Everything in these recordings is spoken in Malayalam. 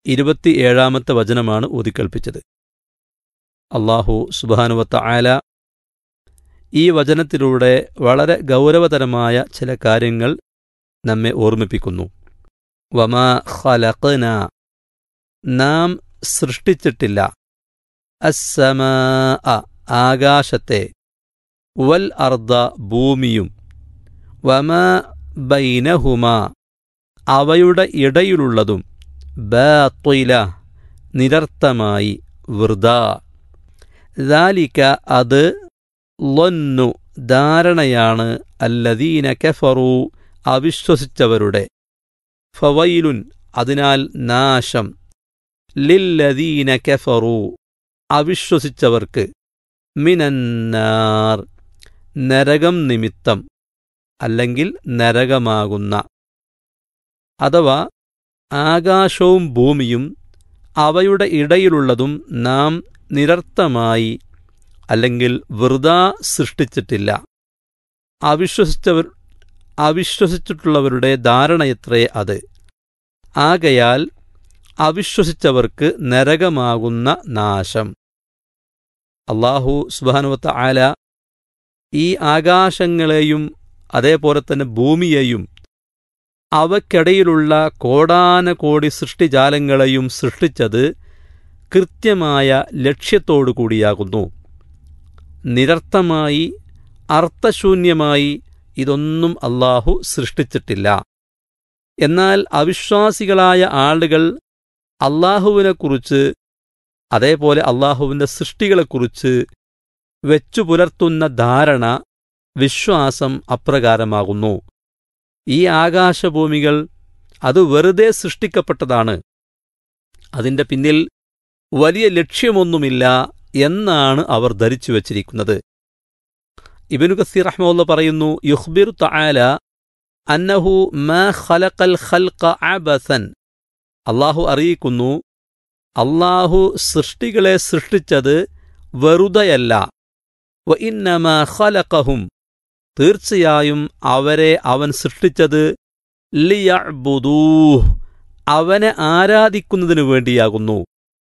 ഇരുപത്തിയേഴാമത്തെ വചനമാണ് ഊതിക്കൽപ്പിച്ചത് അള്ളാഹു സുബാനുവത്ത ആല ഈ വചനത്തിലൂടെ വളരെ ഗൗരവതരമായ ചില കാര്യങ്ങൾ നമ്മെ ഓർമ്മിപ്പിക്കുന്നു വമാ ഖലഖന നാം സൃഷ്ടിച്ചിട്ടില്ല അസ്സമാ ആകാശത്തെ വൽ അർദ ഭൂമിയും വമാ ബൈനഹുമ അവയുടെ ഇടയിലുള്ളതും ബാത്വില നിരർത്ഥമായി വൃത ദാലിക അത് ലൊന്നു ധാരണയാണ് അല്ലദീന കഫറു അവിശ്വസിച്ചവരുടെ ഫവൈലുൻ അതിനാൽ നാശം ലില്ലദീന കഫറു അവിശ്വസിച്ചവർക്ക് മിനന്നാർ നരകം നിമിത്തം അല്ലെങ്കിൽ നരകമാകുന്ന അഥവാ ആകാശവും ഭൂമിയും അവയുടെ ഇടയിലുള്ളതും നാം നിരർത്ഥമായി അല്ലെങ്കിൽ വെറുതാ സൃഷ്ടിച്ചിട്ടില്ല അവിശ്വസിച്ചവർ അവിശ്വസിച്ചിട്ടുള്ളവരുടെ ധാരണയത്രേ അത് ആകയാൽ അവിശ്വസിച്ചവർക്ക് നരകമാകുന്ന നാശം അള്ളാഹു സുബാനുവത്ത ആല ഈ ആകാശങ്ങളെയും അതേപോലെ തന്നെ ഭൂമിയെയും അവയ്ക്കിടയിലുള്ള കോടാനകോടി സൃഷ്ടിജാലങ്ങളെയും സൃഷ്ടിച്ചത് കൃത്യമായ ലക്ഷ്യത്തോടു കൂടിയാകുന്നു നിരർത്ഥമായി അർത്ഥശൂന്യമായി ഇതൊന്നും അള്ളാഹു സൃഷ്ടിച്ചിട്ടില്ല എന്നാൽ അവിശ്വാസികളായ ആളുകൾ അള്ളാഹുവിനെക്കുറിച്ച് അതേപോലെ അള്ളാഹുവിൻ്റെ സൃഷ്ടികളെക്കുറിച്ച് വെച്ചു പുലർത്തുന്ന ധാരണ വിശ്വാസം അപ്രകാരമാകുന്നു ഈ ആകാശഭൂമികൾ അത് വെറുതെ സൃഷ്ടിക്കപ്പെട്ടതാണ് അതിൻ്റെ പിന്നിൽ വലിയ ലക്ഷ്യമൊന്നുമില്ല എന്നാണ് അവർ ധരിച്ചു വച്ചിരിക്കുന്നത് ഇബനു കസീർ റഹ്മുള്ള പറയുന്നു യുഹ്ബിർ തആല അന്നഹു മാ ഖലഖൽ ഖൽഖ അബസൻ അള്ളാഹു അറിയിക്കുന്നു അള്ളാഹു സൃഷ്ടികളെ സൃഷ്ടിച്ചത് വെറുതെയല്ല വ ഇന്നമാ ഖലഖഹും തീർച്ചയായും അവരെ അവൻ സൃഷ്ടിച്ചത് ലിയഅ്ബുദൂഹ് അവനെ ആരാധിക്കുന്നതിനു വേണ്ടിയാകുന്നു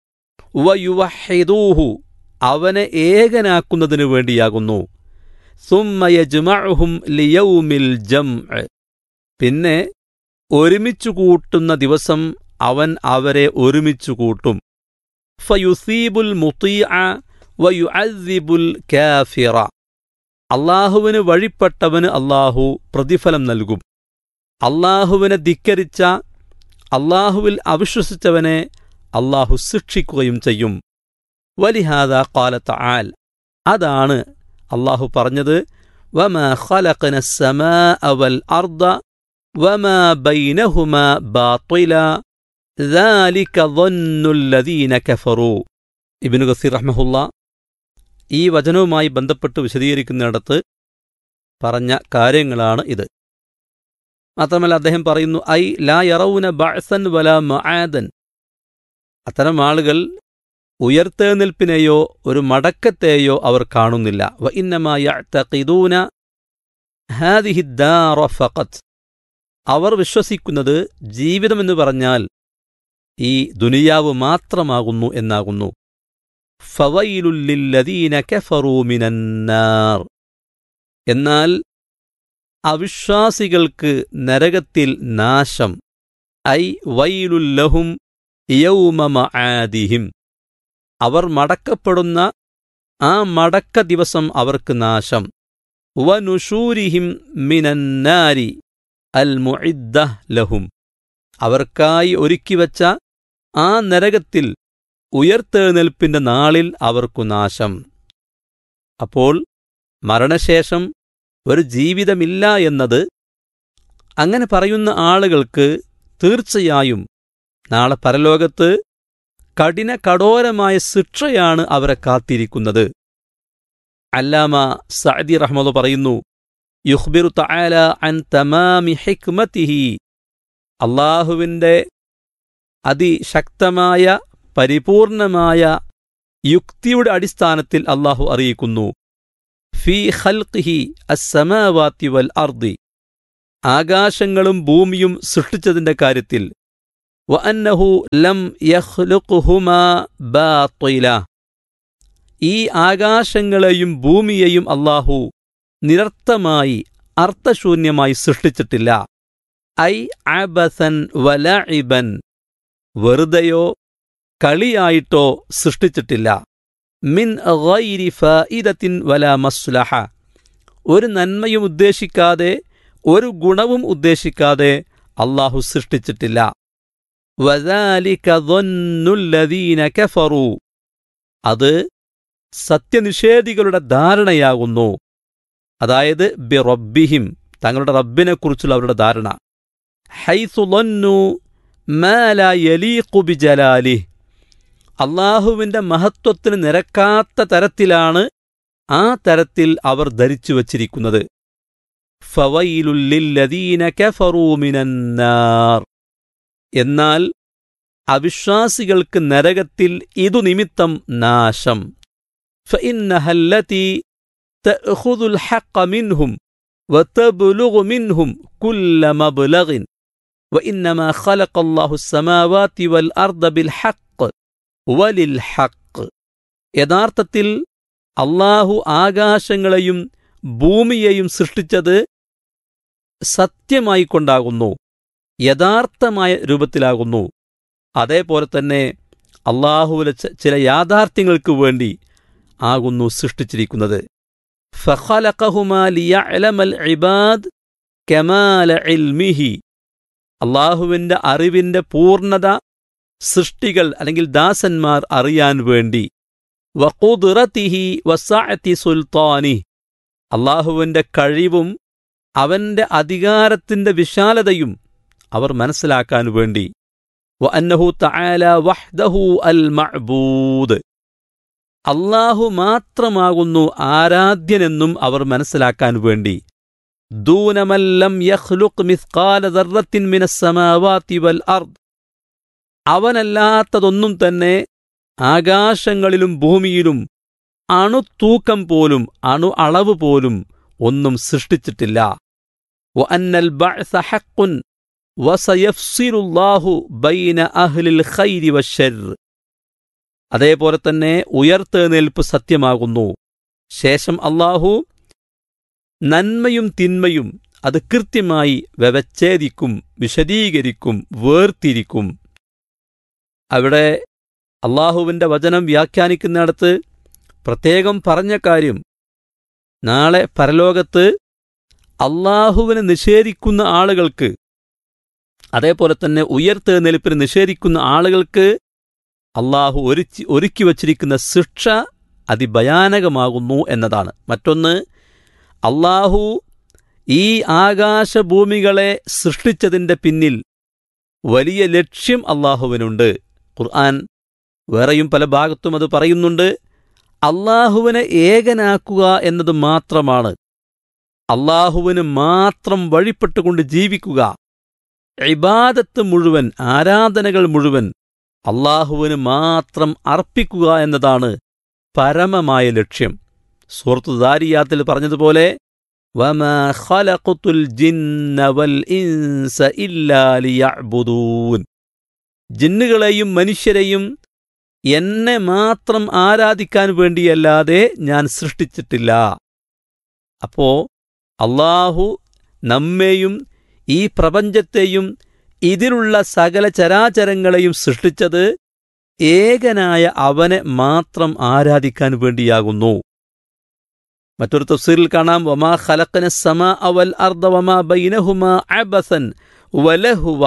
വയുവഹിദൂഹു അവനെ ഏകനാക്കുന്നതിനു വേണ്ടിയാകുന്നു സുമ്മയജ്മഅഹും ലിയൗമിൽ ജംഅ് പിന്നെ ഒരുമിച്ചു കൂട്ടുന്ന ദിവസം അവൻ അവരെ ഒരുമിച്ചു കൂട്ടും ഫയുസീബുൽ മുത്തീഅ വയുഅസിബുൽ കാഫിറ അള്ളാഹുവിന് വഴിപ്പെട്ടവന് അള്ളാഹു പ്രതിഫലം നൽകും അള്ളാഹുവിനെ ധിക്കരിച്ച അള്ളാഹുവിൽ അവിശ്വസിച്ചവനെ അള്ളാഹു ശിക്ഷിക്കുകയും ചെയ്യും വലിഹാദ കാലത്ത് ആൽ അതാണ് അള്ളാഹു പറഞ്ഞത് വമാ ഖലഖന السماء والأرض وما بينهما باطلا ذلك ظن الذين كفروا ഇബ്നു ഗസീർ റഹ്മഹുല്ല ഈ വചനവുമായി ബന്ധപ്പെട്ട് വിശദീകരിക്കുന്നിടത്ത് പറഞ്ഞ കാര്യങ്ങളാണ് ഇത് മാത്രമല്ല അദ്ദേഹം പറയുന്നു ഐ ലാ യറൌന ബഅസൻ വല മആദൻ അത്തരം ആളുകൾ ഉയർത്തെഴുന്നേൽപ്പിനെയോ ഒരു മടക്കത്തെയോ അവർ കാണുന്നില്ല വ ഇന്നമാ യഅ്തഖിദൂന ഹാദിഹി ദാറ ഫഖത്ത് അവർ വിശ്വസിക്കുന്നത് ജീവിതമെന്ന് പറഞ്ഞാൽ ഈ ദുനിയാവ് മാത്രമാകുന്നു എന്നാകുന്നു ഫവയിലുല്ലില്ലദീന കഫറൂ മിനന്നാർ എന്നാൽ അവിശ്വാസികൾക്ക് നരകത്തിൽ നാശം ഐ വൈലുല്ലഹും യൗമമആദിഹിം അവർ മടക്കപ്പെടുന്ന ആ മടക്ക ദിവസം അവർക്ക് നാശം വനുഷൂരിഹിം മിനന്നാരി അൽ മുഇദ്ദ ലഹും അവർക്കായി ഒരുക്കിവച്ച ആ നരകത്തിൽ ഉയർത്തെഴുന്നേൽപ്പിന്റെ നാളിൽ അവർക്കു നാശം അപ്പോൾ മരണശേഷം ഒരു ജീവിതമില്ല എന്നത് അങ്ങനെ പറയുന്ന ആളുകൾക്ക് തീർച്ചയായും നാളെ പരലോകത്ത് കഠിന കഠോരമായ ശിക്ഷയാണ് അവരെ കാത്തിരിക്കുന്നത് അല്ലാമ സഅദി റഹ്മദ് പറയുന്നു യുഖ്ബിറു തആല അൻ തമാമി ഹിക്മതിഹി അള്ളാഹുവിൻ്റെ അതിശക്തമായ പരിപൂർണമായ യുക്തിയുടെ അടിസ്ഥാനത്തിൽ അള്ളാഹു അറിയിക്കുന്നു ഫി ഖൽഖിഹി അസ്സമാവാത്തി വൽ അർദി ആകാശങ്ങളും ഭൂമിയും സൃഷ്ടിച്ചതിന്റെ കാര്യത്തിൽ വഅന്നഹു ലം യഖ്ലുഖുഹുമാ ബാത്തില ഈ ആകാശങ്ങളെയും ഭൂമിയെയും അല്ലാഹു നിരർത്ഥമായി അർത്ഥശൂന്യമായി സൃഷ്ടിച്ചിട്ടില്ല ഐ അബസൻ വലഇബൻ വെറുതെയോ കളിയായിട്ടോ സൃഷ്ടിച്ചിട്ടില്ല മിൻ ഗൈരി ഫായിദത്തിൻ വല മസ്ലഹ ഒരു നന്മയും ഉദ്ദേശിക്കാതെ ഒരു ഗുണവും ഉദ്ദേശിക്കാതെ അള്ളാഹു സൃഷ്ടിച്ചിട്ടില്ല വദാലിക ظنُّ കഫറു അത് സത്യനിഷേധികളുടെ ധാരണയാകുന്നു അതായത് ബി റബ്ബിഹിം തങ്ങളുടെ റബ്ബിനെക്കുറിച്ചുള്ള അവരുടെ ധാരണ ഹൈസു ലൊന്നു മാല യലീഖു ബിജലാലി അള്ളാഹുവിൻ്റെ മഹത്വത്തിന് നിരക്കാത്ത തരത്തിലാണ് ആ തരത്തിൽ അവർ ധരിച്ചു വച്ചിരിക്കുന്നത് ഫവയിലുല്ലില്ലദീന കഫറൂ മിനന്നാർ എന്നാൽ അവിശ്വാസികൾക്ക് നരകത്തിൽ ഇതു നിമിത്തം നാശം ഫഇന്നഹല്ലതി തഅഖുദുൽ ഹഖ മിൻഹും وتبلغ منهم كل مبلغ وإنما خلق الله السماوات والأرض بالحق وللحق യഥാർത്ഥത്തിൽ അള്ളാഹു ആകാശങ്ങളെയും ഭൂമിയെയും സൃഷ്ടിച്ചത് സത്യമായിക്കൊണ്ടാകുന്നു യഥാർത്ഥമായ രൂപത്തിലാകുന്നു അതേപോലെ തന്നെ അള്ളാഹുവിലെ ചില യാഥാർത്ഥ്യങ്ങൾക്ക് വേണ്ടി ആകുന്നു സൃഷ്ടിച്ചിരിക്കുന്നത് فخلقهما ليعلم العباد كمال علمه അള്ളാഹുവിൻ്റെ അറിവിൻ്റെ പൂർണ്ണത സൃഷ്ടികൾ അല്ലെങ്കിൽ ദാസന്മാർ അറിയാൻ വേണ്ടി വഖുദ്റത്തിഹി വസാഅത്തി സുൽത്താനി അള്ളാഹുവിൻ്റെ കഴിവും അവൻ്റെ അധികാരത്തിൻ്റെ വിശാലതയും അവർ മനസ്സിലാക്കാൻ വേണ്ടി വ അന്നഹു തആല വഹ്ദഹു അൽ മഅബൂദ് അള്ളാഹു മാത്രമാകുന്നു ആരാധ്യനെന്നും അവർ മനസ്സിലാക്കാൻ വേണ്ടി ദൂനമല്ലം യഖ്ലുഖ് മിസ്കാല ദർറത്തിൻ മിനസ്സമാവാതി വൽ അർദ് അവനല്ലാത്തതൊന്നും തന്നെ ആകാശങ്ങളിലും ഭൂമിയിലും അണുതൂക്കം പോലും അണു അളവ് പോലും ഒന്നും സൃഷ്ടിച്ചിട്ടില്ല വഅന്നൽ ബഅസ ഹഖ്ഖുൻ വസയഫ്സിലുല്ലാഹു ബൈന അഹ്ലിൽ ഖൈരി വശർ അതേപോലെ തന്നെ ഉയർത്തെഴുന്നേൽപ്പ് സത്യമാകുന്നു ശേഷം അള്ളാഹു നന്മയും തിന്മയും അത് കൃത്യമായി വ്യവച്ഛേദിക്കും വിശദീകരിക്കും വേർതിരിക്കും അവിടെ അള്ളാഹുവിൻ്റെ വചനം വ്യാഖ്യാനിക്കുന്നിടത്ത് പ്രത്യേകം പറഞ്ഞ കാര്യം നാളെ പരലോകത്ത് അള്ളാഹുവിനെ നിഷേധിക്കുന്ന ആളുകൾക്ക് അതേപോലെ തന്നെ ഉയർത്തെഴുന്നേൽപ്പിനെ നിഷേധിക്കുന്ന ആളുകൾക്ക് അള്ളാഹു ഒരുക്കി ഒരുക്കി വച്ചിരിക്കുന്ന ശിക്ഷ അതിഭയാനകമാകുന്നു എന്നതാണ് മറ്റൊന്ന് അള്ളാഹു ഈ ആകാശഭൂമികളെ സൃഷ്ടിച്ചതിൻ്റെ പിന്നിൽ വലിയ ലക്ഷ്യം അള്ളാഹുവിനുണ്ട് ഖുർആൻ വേറെയും പല ഭാഗത്തും അത് പറയുന്നുണ്ട് അള്ളാഹുവിനെ ഏകനാക്കുക എന്നത് മാത്രമാണ് അള്ളാഹുവിന് മാത്രം വഴിപ്പെട്ടുകൊണ്ട് ജീവിക്കുക ഇബാദത്ത് മുഴുവൻ ആരാധനകൾ മുഴുവൻ അള്ളാഹുവിന് മാത്രം അർപ്പിക്കുക എന്നതാണ് പരമമായ ലക്ഷ്യം സുഹൃത്തു ദാരിയാത്തിൽ പറഞ്ഞതുപോലെ വമാ ഖലഖത്തുൽ ജിന്ന വൽ ഇൻസ ഇല്ലാ ലിയഅ്ബുദൂൻ ജിന്നുകളെയും മനുഷ്യരെയും എന്നെ മാത്രം ആരാധിക്കാൻ വേണ്ടിയല്ലാതെ ഞാൻ സൃഷ്ടിച്ചിട്ടില്ല അപ്പോ അള്ളാഹു നമ്മെയും ഈ പ്രപഞ്ചത്തെയും ഇതിലുള്ള സകല ചരാചരങ്ങളെയും സൃഷ്ടിച്ചത് ഏകനായ അവനെ മാത്രം ആരാധിക്കാൻ വേണ്ടിയാകുന്നു മറ്റൊരു തഫ്സീറിൽ കാണാം വമാ ഖലഖന സമ അവൽ അർദ വമാ ബൈനഹുമ അബസൻ വലഹുവ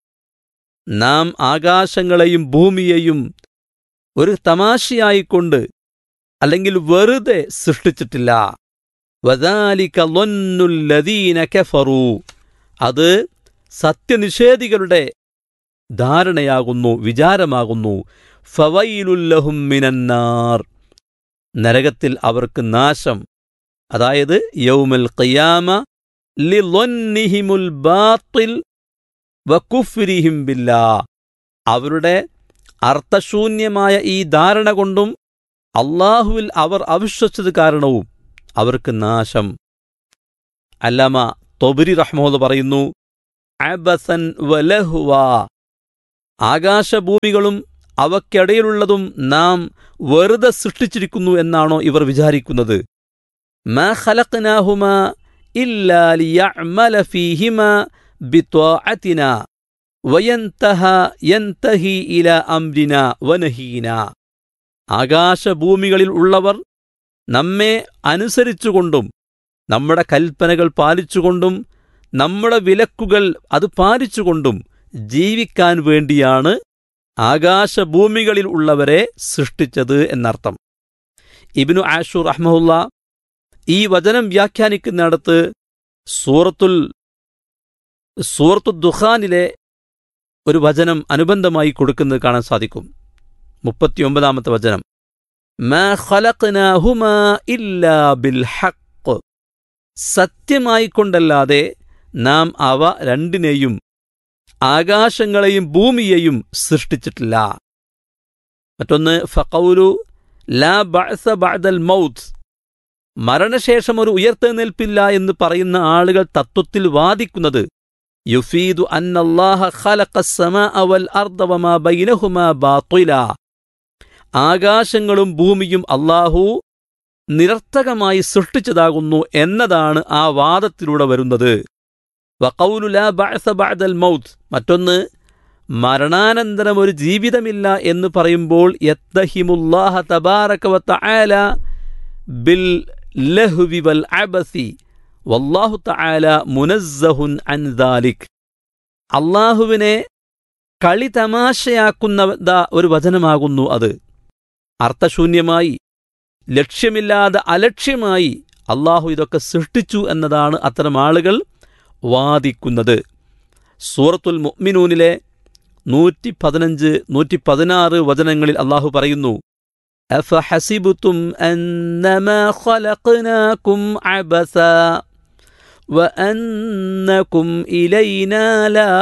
നാം ആകാശങ്ങളെയും ഭൂമിയെയും ഒരു തമാശയായിക്കൊണ്ട് അല്ലെങ്കിൽ വെറുതെ സൃഷ്ടിച്ചിട്ടില്ല വദാലിക ലൊന്നുല്ലദീന കഫറു അത് സത്യനിഷേധികളുടെ ധാരണയാകുന്നു വിചാരമാകുന്നു ഫവയിലുല്ലഹും മിനന്നാർ നരകത്തിൽ അവർക്ക് നാശം അതായത് യൗമൽ ഖിയാമ ലിളൊന്നിഹിമുൽ ബാത്തിൽ വകുഫ്രിഹിം ബില്ലാ അവരുടെ അർത്ഥശൂന്യമായ ഈ ധാരണ കൊണ്ടും അള്ളാഹുവിൽ അവർ അവിശ്വസിച്ചത് കാരണവും അവർക്ക് നാശം അല്ലാമ തൊബരി റഹ്മോദ് പറയുന്നു അബസൻ വലഹുവ ആകാശഭൂമികളും അവയ്ക്കിടയിലുള്ളതും നാം വെറുതെ സൃഷ്ടിച്ചിരിക്കുന്നു എന്നാണോ ഇവർ വിചാരിക്കുന്നത് മാ ഖലഖ്നാഹുമ ഇല്ലാ ലിയഅ്മല ഫീഹിമ ബിത്വാഅതിന വയന്തഹ യന്തഹി ഇല അംരിന വനഹീന ആകാശഭൂമികളിൽ ഉള്ളവർ നമ്മെ അനുസരിച്ചുകൊണ്ടും നമ്മുടെ കൽപ്പനകൾ പാലിച്ചുകൊണ്ടും നമ്മുടെ വിലക്കുകൾ അത് പാലിച്ചുകൊണ്ടും ജീവിക്കാൻ വേണ്ടിയാണ് ആകാശഭൂമികളിൽ ഉള്ളവരെ സൃഷ്ടിച്ചത് എന്നർത്ഥം ഇബിനു ആഷൂർ അഹ്മുല്ല ഈ വചനം വ്യാഖ്യാനിക്കുന്നിടത്ത് സൂറത്തുൽ സൂറത്തു ദുഖാനിലെ ഒരു വചനം അനുബന്ധമായി കൊടുക്കുന്നത് കാണാൻ സാധിക്കും മുപ്പത്തിയൊമ്പതാമത്തെ വചനം മാ ഖലഖ്നാഹുമാ ഇല്ലാ ബിൽ ഹഖ് സത്യമായിക്കൊണ്ടല്ലാതെ നാം അവ രണ്ടിനെയും ആകാശങ്ങളെയും ഭൂമിയെയും സൃഷ്ടിച്ചിട്ടില്ല മറ്റൊന്ന് ഫഖൗലു ലാ ബഅസ ബഅദൽ മൗത്ത് മരണശേഷം ഒരു ഉയർത്തെഴുന്നേൽപ്പില്ല എന്ന് പറയുന്ന ആളുകൾ തത്വത്തിൽ വാദിക്കുന്നത് യുഫീദു അന്നല്ലാഹ ഖലഖസ്സമാഅ വൽ അർദ വമാ ബൈനഹുമാ ബാത്തില ആകാശങ്ങളും ഭൂമിയും അല്ലാഹു നിരർത്ഥകമായി സൃഷ്ടിച്ചതാകുന്നു എന്നതാണ് ആ വാദത്തിലൂടെ വരുന്നത് വഖൗലു ലാ ബഅസ ബഅദൽ മൗത്ത് മറ്റൊന്ന് മരണാനന്തരം ഒരു ജീവിതമില്ല എന്ന് പറയുമ്പോൾ യത്തഹിമുല്ലാഹ തബാറക വതആല ബിൽ ലഹ്വി വൽ അബസി വല്ലാഹു തആല മുനസ്സഹുൻ അൻ ദാലിക് അള്ളാഹുവിനെ കളി തമാശയാക്കുന്ന ഒരു വചനമാകുന്നു അത് അർത്ഥശൂന്യമായി ലക്ഷ്യമില്ലാതെ അലക്ഷ്യമായി അള്ളാഹു ഇതൊക്കെ സൃഷ്ടിച്ചു എന്നതാണ് അത്തരം ആളുകൾ വാദിക്കുന്നത് സൂറത്തുൽ മുഅ്മിനൂനിലെ നൂറ്റി പതിനഞ്ച് നൂറ്റി പതിനാറ് വചനങ്ങളിൽ അള്ളാഹു പറയുന്നു أفحسبتم أنما خلقناكم عبثا وأنكم إلينا لا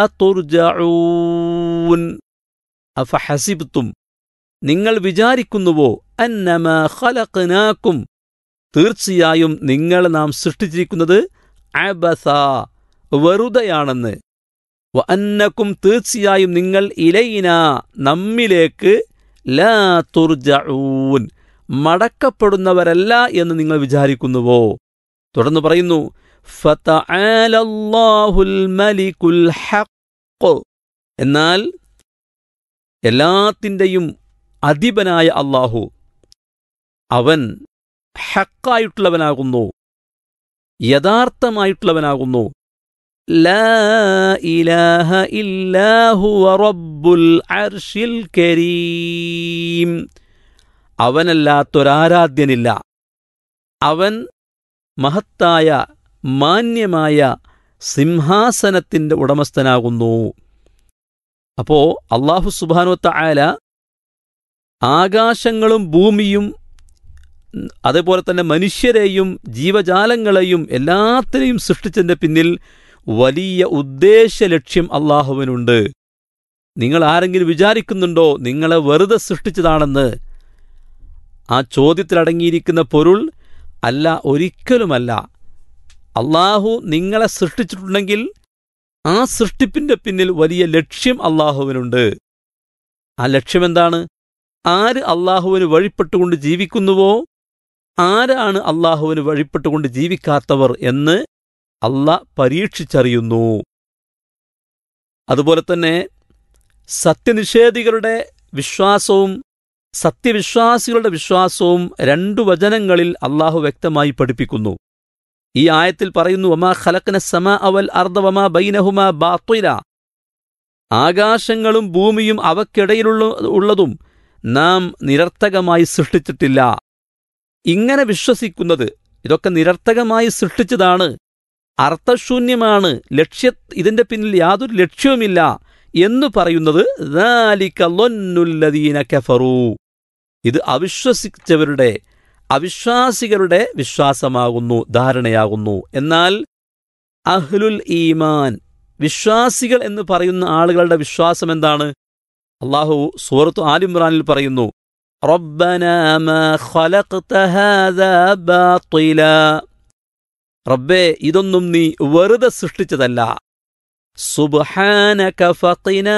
ترجعون أفحسبتم നിങ്ങൾ വിചാരിക്കുന്നുവോ അന്നമ ഖലഖ്നാക്കും തീർച്ചയായും നിങ്ങൾ നാം സൃഷ്ടിച്ചിരിക്കുന്നത് അബസ വെറുതെയാണെന്ന് വ അന്നക്കും തീർച്ചയായും നിങ്ങൾ ഇലയിന നമ്മിലേക്ക് ലാ തുർജഊൻ മടക്കപ്പെടുന്നവരല്ല എന്ന് നിങ്ങൾ വിചാരിക്കുന്നുവോ തുടർന്ന് പറയുന്നു ഫതആലല്ലാഹുൽ മലികുൽ ഹഖ് എന്നാൽ എല്ലാത്തിൻ്റെയും അധിപനായ അള്ളാഹു അവൻ ഹക്കായിട്ടുള്ളവനാകുന്നു യഥാർത്ഥമായിട്ടുള്ളവനാകുന്നു ലാ ഇലാഹ ഇല്ലാഹുവ റബ്ബുൽ അർഷിൽ കരീം അവനല്ലാത്തൊരാരാധ്യനില്ല അവൻ മഹത്തായ മാന്യമായ സിംഹാസനത്തിൻ്റെ ഉടമസ്ഥനാകുന്നു അപ്പോ അള്ളാഹു സുബാനുവത്ത ആല ആകാശങ്ങളും ഭൂമിയും അതേപോലെ തന്നെ മനുഷ്യരെയും ജീവജാലങ്ങളെയും എല്ലാത്തിനെയും സൃഷ്ടിച്ചതിൻ്റെ പിന്നിൽ വലിയ ഉദ്ദേശ ലക്ഷ്യം അള്ളാഹുവിനുണ്ട് നിങ്ങൾ ആരെങ്കിലും വിചാരിക്കുന്നുണ്ടോ നിങ്ങളെ വെറുതെ സൃഷ്ടിച്ചതാണെന്ന് ആ ചോദ്യത്തിലടങ്ങിയിരിക്കുന്ന പൊരുൾ അല്ല ഒരിക്കലുമല്ല അള്ളാഹു നിങ്ങളെ സൃഷ്ടിച്ചിട്ടുണ്ടെങ്കിൽ ആ സൃഷ്ടിപ്പിന്റെ പിന്നിൽ വലിയ ലക്ഷ്യം അള്ളാഹുവിനുണ്ട് ആ ലക്ഷ്യമെന്താണ് ആര് അള്ളാഹുവിന് വഴിപ്പെട്ടുകൊണ്ട് ജീവിക്കുന്നുവോ ആരാണ് അള്ളാഹുവിന് വഴിപ്പെട്ടുകൊണ്ട് ജീവിക്കാത്തവർ എന്ന് അല്ല പരീക്ഷിച്ചറിയുന്നു അതുപോലെ തന്നെ സത്യനിഷേധികളുടെ വിശ്വാസവും സത്യവിശ്വാസികളുടെ വിശ്വാസവും രണ്ടു വചനങ്ങളിൽ അള്ളാഹു വ്യക്തമായി പഠിപ്പിക്കുന്നു ഈ ആയത്തിൽ പറയുന്നു വമാ ഖലക്കന സമ അവൽ അർദ്ധവമാ ബൈനഹുമാ ബാത്വില ആകാശങ്ങളും ഭൂമിയും അവക്കിടയിലുള്ള ഉള്ളതും നാം നിരർത്ഥകമായി സൃഷ്ടിച്ചിട്ടില്ല ഇങ്ങനെ വിശ്വസിക്കുന്നത് ഇതൊക്കെ നിരർത്ഥകമായി സൃഷ്ടിച്ചതാണ് അർത്ഥശൂന്യമാണ് ലക്ഷ്യ ഇതിന്റെ പിന്നിൽ യാതൊരു ലക്ഷ്യവുമില്ല എന്ന് പറയുന്നത് കഫറു ഇത് അവിശ്വസിച്ചവരുടെ അവിശ്വാസികളുടെ വിശ്വാസമാകുന്നു ധാരണയാകുന്നു എന്നാൽ അഹ്ലുൽ ഈമാൻ വിശ്വാസികൾ എന്ന് പറയുന്ന ആളുകളുടെ വിശ്വാസം എന്താണ് അള്ളാഹു സൂറത്തു ആലിമ്രാനിൽ പറയുന്നു റബ്ബേ ഇതൊന്നും നീ വെറുതെ സൃഷ്ടിച്ചതല്ല സുബ്ഹാനക ഫഖിന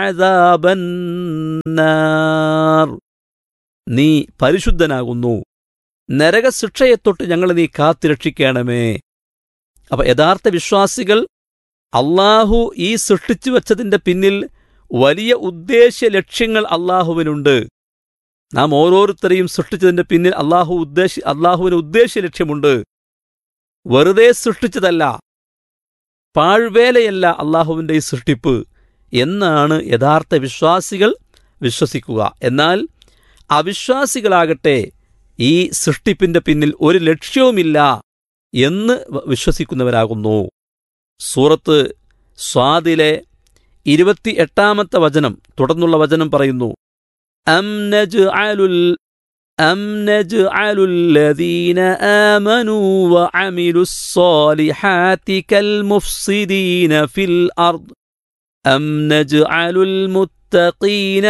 അദാബന്നാർ നീ പരിശുദ്ധനാകുന്നു നരകശിക്ഷയെ തൊട്ട് ഞങ്ങളെ നീ കാത്തുരക്ഷിക്കണമേ അപ്പൊ യഥാർത്ഥ വിശ്വാസികൾ അള്ളാഹു ഈ സൃഷ്ടിച്ചു വച്ചതിന്റെ പിന്നിൽ വലിയ ഉദ്ദേശ്യ ലക്ഷ്യങ്ങൾ അള്ളാഹുവിനുണ്ട് നാം ഓരോരുത്തരെയും സൃഷ്ടിച്ചതിന്റെ പിന്നിൽ അള്ളാഹു ഉദ്ദേശ അള്ളാഹുവിന് ഉദ്ദേശ്യ ലക്ഷ്യമുണ്ട് വെറുതെ സൃഷ്ടിച്ചതല്ല പാഴ്വേലയല്ല അള്ളാഹുവിൻ്റെ ഈ സൃഷ്ടിപ്പ് എന്നാണ് യഥാർത്ഥ വിശ്വാസികൾ വിശ്വസിക്കുക എന്നാൽ അവിശ്വാസികളാകട്ടെ ഈ സൃഷ്ടിപ്പിന്റെ പിന്നിൽ ഒരു ലക്ഷ്യവുമില്ല എന്ന് വ- വിശ്വസിക്കുന്നവരാകുന്നു സൂറത്ത് സ്വാദിലെ ഇരുപത്തി എട്ടാമത്തെ വചനം തുടർന്നുള്ള വചനം പറയുന്നു أم نجعل ال- أم نجعل الذين آمنوا وعملوا الصالحات كالمفسدين في الأرض أم نجعل المتقين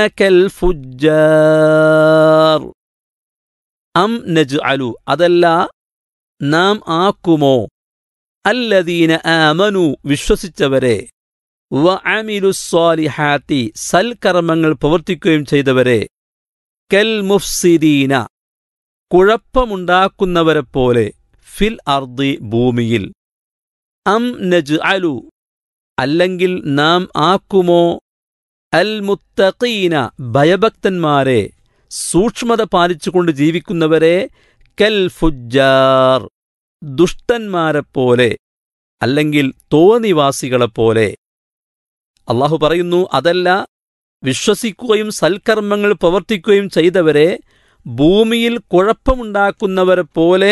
كالفجار أم نجعل അതല്ല നാം ആക്കുമോ അല്ലദീന ആമനു വിശ്വസിച്ചവരെ വ അമിലുസ്വാലിഹാത്തി സൽക്കർമ്മങ്ങൾ പ്രവർത്തിക്കുകയും ചെയ്തവരെ കെൽ മുഫ്സിദീന കുഴപ്പമുണ്ടാക്കുന്നവരെ പോലെ ഫിൽ അർദി ഭൂമിയിൽ അം നജ് അലു അല്ലെങ്കിൽ നാം ആക്കുമോ അൽ മുത്തഖീന ഭയഭക്തന്മാരെ സൂക്ഷ്മത പാലിച്ചുകൊണ്ട് ജീവിക്കുന്നവരെ കൽ ഫുജാർ ദുഷ്ടന്മാരെപ്പോലെ അല്ലെങ്കിൽ തോന്നിവാസികളെപ്പോലെ അള്ളാഹു പറയുന്നു അതല്ല വിശ്വസിക്കുകയും സൽക്കർമ്മങ്ങൾ പ്രവർത്തിക്കുകയും ചെയ്തവരെ ഭൂമിയിൽ കുഴപ്പമുണ്ടാക്കുന്നവരെ പോലെ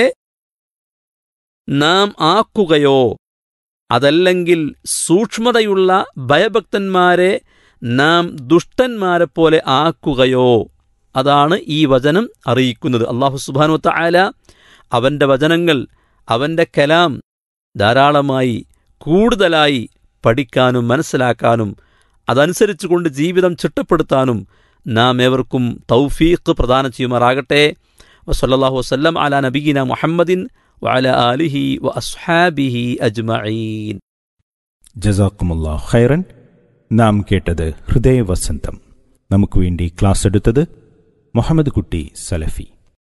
നാം ആക്കുകയോ അതല്ലെങ്കിൽ സൂക്ഷ്മതയുള്ള ഭയഭക്തന്മാരെ നാം ദുഷ്ടന്മാരെ പോലെ ആക്കുകയോ അതാണ് ഈ വചനം അറിയിക്കുന്നത് അള്ളാഹു സുബാനുവത്ത ആല അവന്റെ വചനങ്ങൾ അവന്റെ കലാം ധാരാളമായി കൂടുതലായി പഠിക്കാനും മനസ്സിലാക്കാനും അതനുസരിച്ചുകൊണ്ട് ജീവിതം ചിട്ടപ്പെടുത്താനും നാം ഏവർക്കും തൗഫീഖ് പ്രദാനം ചെയ്യുമാറാകട്ടെ വസല്ലാഹു വസ്ലം അല നബീന മുഹമ്മദിൻ വഅല ആലിഹി വ അസ്ഹാബിഹി അജ്മഈൻ ജസാക്കുമുല്ലാ ഖൈറൻ നാം കേട്ടത് ഹൃദയവസന്തം നമുക്ക് വേണ്ടി ക്ലാസ് എടുത്തത് മുഹമ്മദ് കുട്ടി സലഫി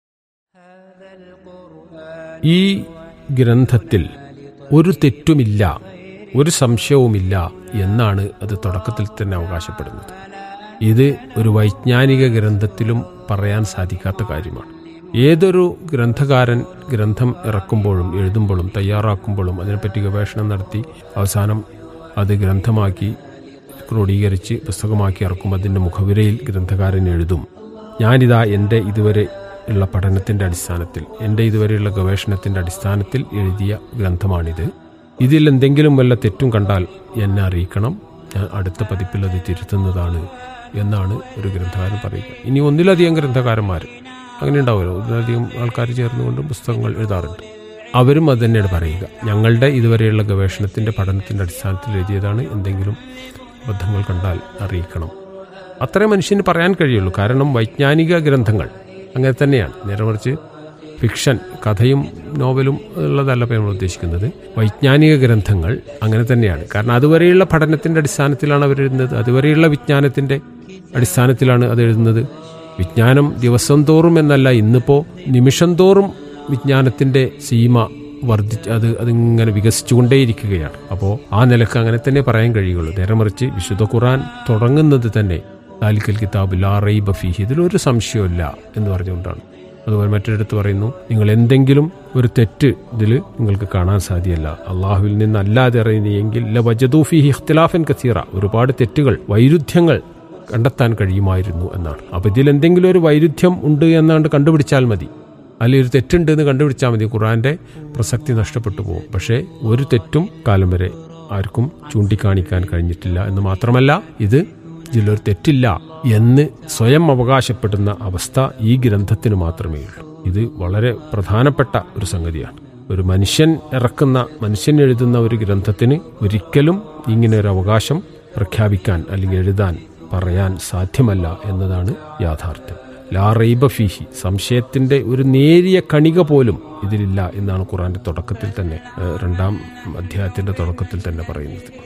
ഈ ഗ്രന്ഥത്തിൽ ഒരു തെറ്റുമില്ല ഒരു സംശയവുമില്ല എന്നാണ് അത് തുടക്കത്തിൽ തന്നെ അവകാശപ്പെടുന്നത് ഇത് ഒരു വൈജ്ഞാനിക ഗ്രന്ഥത്തിലും പറയാൻ സാധിക്കാത്ത കാര്യമാണ് ഏതൊരു ഗ്രന്ഥകാരൻ ഗ്രന്ഥം ഇറക്കുമ്പോഴും എഴുതുമ്പോഴും തയ്യാറാക്കുമ്പോഴും അതിനെപ്പറ്റി ഗവേഷണം നടത്തി അവസാനം അത് ഗ്രന്ഥമാക്കി ക്രോഡീകരിച്ച് പുസ്തകമാക്കി ഇറക്കുമ്പോൾ അതിൻ്റെ മുഖവിരയിൽ ഗ്രന്ഥകാരൻ എഴുതും ഞാനിതാ എൻ്റെ ഇതുവരെ ഉള്ള പഠനത്തിൻ്റെ അടിസ്ഥാനത്തിൽ എൻ്റെ ഇതുവരെയുള്ള ഗവേഷണത്തിൻ്റെ അടിസ്ഥാനത്തിൽ എഴുതിയ ഗ്രന്ഥമാണിത് ഇതിൽ എന്തെങ്കിലും വല്ല തെറ്റും കണ്ടാൽ എന്നെ അറിയിക്കണം ഞാൻ അടുത്ത പതിപ്പിൽ അത് തിരുത്തുന്നതാണ് എന്നാണ് ഒരു ഗ്രന്ഥകാരൻ പറയുക ഇനി ഒന്നിലധികം ഗ്രന്ഥകാരന്മാർ അങ്ങനെ ഉണ്ടാവുമല്ലോ ഒന്നിലധികം ആൾക്കാർ ചേർന്നുകൊണ്ട് പുസ്തകങ്ങൾ എഴുതാറുണ്ട് അവരും അത് തന്നെയാണ് പറയുക ഞങ്ങളുടെ ഇതുവരെയുള്ള ഗവേഷണത്തിൻ്റെ പഠനത്തിൻ്റെ അടിസ്ഥാനത്തിൽ എഴുതിയതാണ് എന്തെങ്കിലും അബദ്ധങ്ങൾ കണ്ടാൽ അറിയിക്കണം അത്രേ മനുഷ്യന് പറയാൻ കഴിയുള്ളൂ കാരണം വൈജ്ഞാനിക ഗ്രന്ഥങ്ങൾ അങ്ങനെ തന്നെയാണ് നേരെ മറിച്ച് ഫിക്ഷൻ കഥയും നോവലും ഉള്ളതല്ല ഇപ്പോൾ നമ്മൾ ഉദ്ദേശിക്കുന്നത് വൈജ്ഞാനിക ഗ്രന്ഥങ്ങൾ അങ്ങനെ തന്നെയാണ് കാരണം അതുവരെയുള്ള പഠനത്തിന്റെ അടിസ്ഥാനത്തിലാണ് അവർ എഴുതുന്നത് അതുവരെയുള്ള വിജ്ഞാനത്തിന്റെ അടിസ്ഥാനത്തിലാണ് അത് എഴുതുന്നത് വിജ്ഞാനം ദിവസം തോറും എന്നല്ല ഇന്നിപ്പോ നിമിഷം തോറും വിജ്ഞാനത്തിന്റെ സീമ വർദ്ധിച്ച് അത് അതിങ്ങനെ വികസിച്ചുകൊണ്ടേയിരിക്കുകയാണ് അപ്പോൾ ആ നിലക്ക് അങ്ങനെ തന്നെ പറയാൻ കഴിയുള്ളൂ നേരെ മറിച്ച് വിശുദ്ധ ഖുറാൻ തുടങ്ങുന്നത് തന്നെ ദാലിക്കൽ കിതാബ് ലാ റൈബ ഫീഹി ഇതിലൊരു സംശയമില്ല എന്ന് പറഞ്ഞുകൊണ്ടാണ് അതുപോലെ മറ്റൊരിടത്ത് പറയുന്നു നിങ്ങൾ എന്തെങ്കിലും ഒരു തെറ്റ് ഇതിൽ നിങ്ങൾക്ക് കാണാൻ സാധ്യമല്ല അള്ളാഹുവിൽ നിന്നല്ലാതെ അറിയുന്നെങ്കിൽ ല വജദൂഫിഹി ഇഖ്തിലാഫൻ കസീറ ഒരുപാട് തെറ്റുകൾ വൈരുദ്ധ്യങ്ങൾ കണ്ടെത്താൻ കഴിയുമായിരുന്നു എന്നാണ് അപ്പൊ ഇതിൽ എന്തെങ്കിലും ഒരു വൈരുദ്ധ്യം ഉണ്ട് എന്നാണ്ട് കണ്ടുപിടിച്ചാൽ മതി അല്ലെങ്കിൽ ഒരു തെറ്റുണ്ട് എന്ന് കണ്ടുപിടിച്ചാൽ മതി ഖുറാന്റെ പ്രസക്തി നഷ്ടപ്പെട്ടു പോകും പക്ഷേ ഒരു തെറ്റും കാലം വരെ ആർക്കും ചൂണ്ടിക്കാണിക്കാൻ കഴിഞ്ഞിട്ടില്ല എന്ന് മാത്രമല്ല ഇത് ഇതിലൊരു തെറ്റില്ല എന്ന് സ്വയം അവകാശപ്പെടുന്ന അവസ്ഥ ഈ ഗ്രന്ഥത്തിന് മാത്രമേ ഉള്ളൂ ഇത് വളരെ പ്രധാനപ്പെട്ട ഒരു സംഗതിയാണ് ഒരു മനുഷ്യൻ ഇറക്കുന്ന മനുഷ്യൻ എഴുതുന്ന ഒരു ഗ്രന്ഥത്തിന് ഒരിക്കലും ഇങ്ങനെ ഒരു അവകാശം പ്രഖ്യാപിക്കാൻ അല്ലെങ്കിൽ എഴുതാൻ പറയാൻ സാധ്യമല്ല എന്നതാണ് യാഥാർത്ഥ്യം ലാ റൈബ ഫീഹി സംശയത്തിന്റെ ഒരു നേരിയ കണിക പോലും ഇതിലില്ല എന്നാണ് ഖുറാന്റെ തുടക്കത്തിൽ തന്നെ ഏഹ്, രണ്ടാം അധ്യായത്തിന്റെ തുടക്കത്തിൽ തന്നെ പറയുന്നത്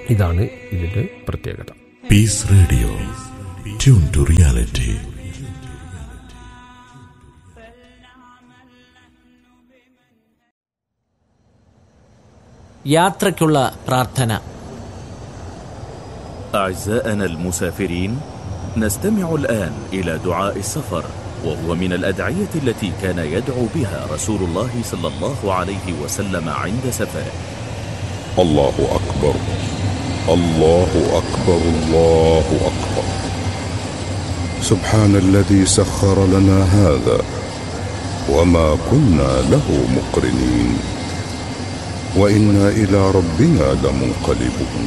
ഇതാണ് ഇതിൻ്റെ പ്രത്യേകത Peace Radio. Tune to reality. യാത്രയ്ക്കുള്ള പ്രാർത്ഥന أعزائنا المسافرين نستمع الآن إلى دعاء السفر وهو من الأدعية التي كان يدعو بها رسول الله صلى الله عليه وسلم عند سفره الله أكبر الله أكبر الله أكبر سبحان الذي سخر لنا هذا وما كنا له مقرنين وإنا إلى ربنا لمنقلبون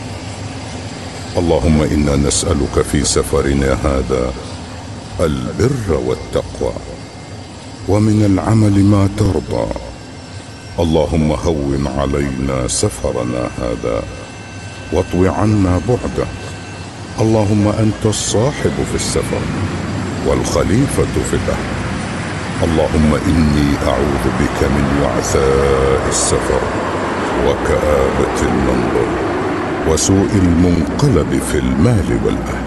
اللهم إنا نسألك في سفرنا هذا البر والتقوى ومن العمل ما ترضى اللهم هون علينا سفرنا هذا واطو عنا بعده اللهم انت الصاحب في السفر والخليفه في الاهل اللهم اني اعوذ بك من وعثاء السفر وكابه المنظر وسوء المنقلب في المال والاهل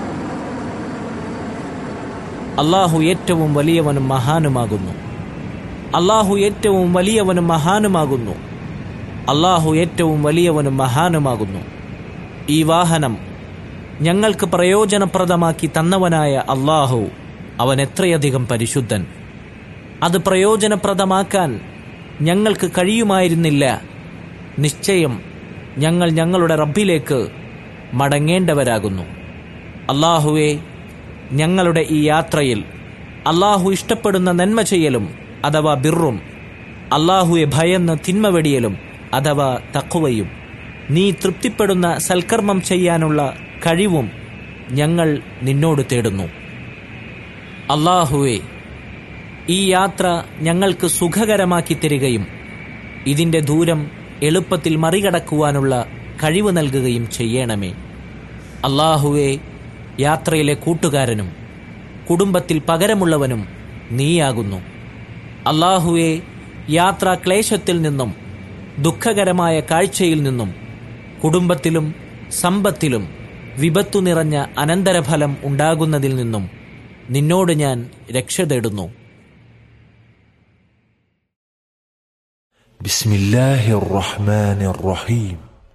അള്ളാഹു ഏറ്റവും വലിയവനും മഹാനുമാകുന്നു അള്ളാഹു ഏറ്റവും വലിയവനും മഹാനുമാകുന്നു അള്ളാഹു ഏറ്റവും വലിയവനും മഹാനുമാകുന്നു ഈ വാഹനം ഞങ്ങൾക്ക് പ്രയോജനപ്രദമാക്കി തന്നവനായ അള്ളാഹു അവൻ എത്രയധികം പരിശുദ്ധൻ അത് പ്രയോജനപ്രദമാക്കാൻ ഞങ്ങൾക്ക് കഴിയുമായിരുന്നില്ല നിശ്ചയം ഞങ്ങൾ ഞങ്ങളുടെ റബ്ബിലേക്ക് മടങ്ങേണ്ടവരാകുന്നു അള്ളാഹുവെ ഞങ്ങളുടെ ഈ യാത്രയിൽ അള്ളാഹു ഇഷ്ടപ്പെടുന്ന നന്മ ചെയ്യലും അഥവാ ബിറും അള്ളാഹുവെ ഭയന്ന് തിന്മ വെടിയലും അഥവാ തക്കുവയും നീ തൃപ്തിപ്പെടുന്ന സൽക്കർമ്മം ചെയ്യാനുള്ള കഴിവും ഞങ്ങൾ നിന്നോട് തേടുന്നു അള്ളാഹുവെ ഈ യാത്ര ഞങ്ങൾക്ക് സുഖകരമാക്കി തരികയും ഇതിന്റെ ദൂരം എളുപ്പത്തിൽ മറികടക്കുവാനുള്ള കഴിവ് നൽകുകയും ചെയ്യണമേ അള്ളാഹുവെ യാത്രയിലെ കൂട്ടുകാരനും കുടുംബത്തിൽ പകരമുള്ളവനും നീയാകുന്നു അള്ളാഹുവെ യാത്രാ ക്ലേശത്തിൽ നിന്നും ദുഃഖകരമായ കാഴ്ചയിൽ നിന്നും കുടുംബത്തിലും സമ്പത്തിലും വിപത്തു നിറഞ്ഞ അനന്തരഫലം ഉണ്ടാകുന്നതിൽ നിന്നും നിന്നോട് ഞാൻ രക്ഷ തേടുന്നു بسم الله الرحمن الرحيم